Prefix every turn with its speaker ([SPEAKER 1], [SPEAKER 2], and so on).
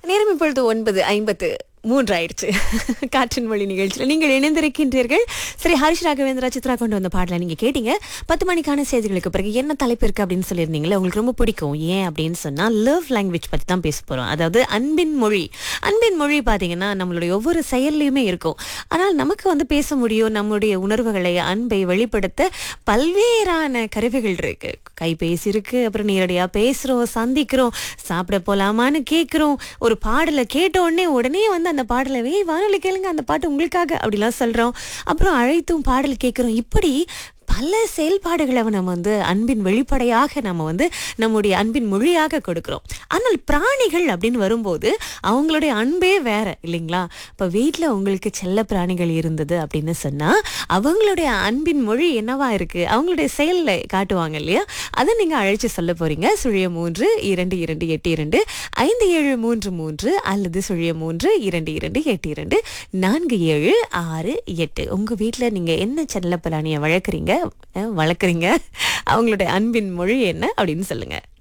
[SPEAKER 1] நேரம் இப்பொழுது ஒன்பது ஐம்பத்து மூன்று ஆயிடுச்சு காற்றின் மொழி நிகழ்ச்சியில் நீங்கள் இணைந்திருக்கின்றீர்கள் சரி ஹரிஷ் ராகவேந்திரா சித்ரா கொண்டு வந்த பாடலை நீங்க கேட்டீங்க பத்து மணிக்கான செய்திகளுக்கு பிறகு என்ன தலைப்பு இருக்கு அப்படின்னு சொல்லியிருந்தீங்களே உங்களுக்கு ரொம்ப பிடிக்கும் ஏன் அப்படின்னு சொன்னா லவ் லாங்குவேஜ் பத்தி தான் பேச போறோம் அதாவது அன்பின் மொழி அன்பின் மொழி பாத்தீங்கன்னா நம்மளுடைய ஒவ்வொரு செயல்லையுமே இருக்கும் ஆனால் நமக்கு வந்து பேச முடியும் நம்முடைய உணர்வுகளை அன்பை வெளிப்படுத்த பல்வேறான கருவிகள் இருக்கு கைபேசி இருக்கு அப்புறம் நேரடியா பேசுறோம் சந்திக்கிறோம் சாப்பிட போலாமான்னு கேட்குறோம் ஒரு பாடலை கேட்ட உடனே உடனே வந்து அந்த பாடலை வே வானொலி கேளுங்க அந்த பாட்டு உங்களுக்காக அப்படிலாம் சொல்றோம் அப்புறம் அழைத்தும் பாடல் கேட்குறோம் இப்படி பல செயல்பாடுகளை நம்ம வந்து அன்பின் வெளிப்படையாக நம்ம வந்து நம்முடைய அன்பின் மொழியாக கொடுக்கிறோம் ஆனால் பிராணிகள் அப்படின்னு வரும்போது அவங்களுடைய அன்பே வேற இல்லைங்களா இப்போ வீட்டில் உங்களுக்கு செல்ல பிராணிகள் இருந்தது அப்படின்னு சொன்னா அவங்களுடைய அன்பின் மொழி என்னவா இருக்கு அவங்களுடைய செயலில் காட்டுவாங்க இல்லையா அதை நீங்க அழைச்சு சொல்ல போறீங்க சுழிய மூன்று இரண்டு இரண்டு எட்டு இரண்டு ஐந்து ஏழு மூன்று மூன்று அல்லது சுழிய மூன்று இரண்டு இரண்டு எட்டு இரண்டு நான்கு ஏழு ஆறு எட்டு உங்க வீட்டில் நீங்க என்ன செல்ல பிராணியை வளர்க்குறீங்க அஹ், வளர்க்குறீங்க அவங்களுடைய அன்பின் மொழி என்ன அப்படின்னு சொல்லுங்க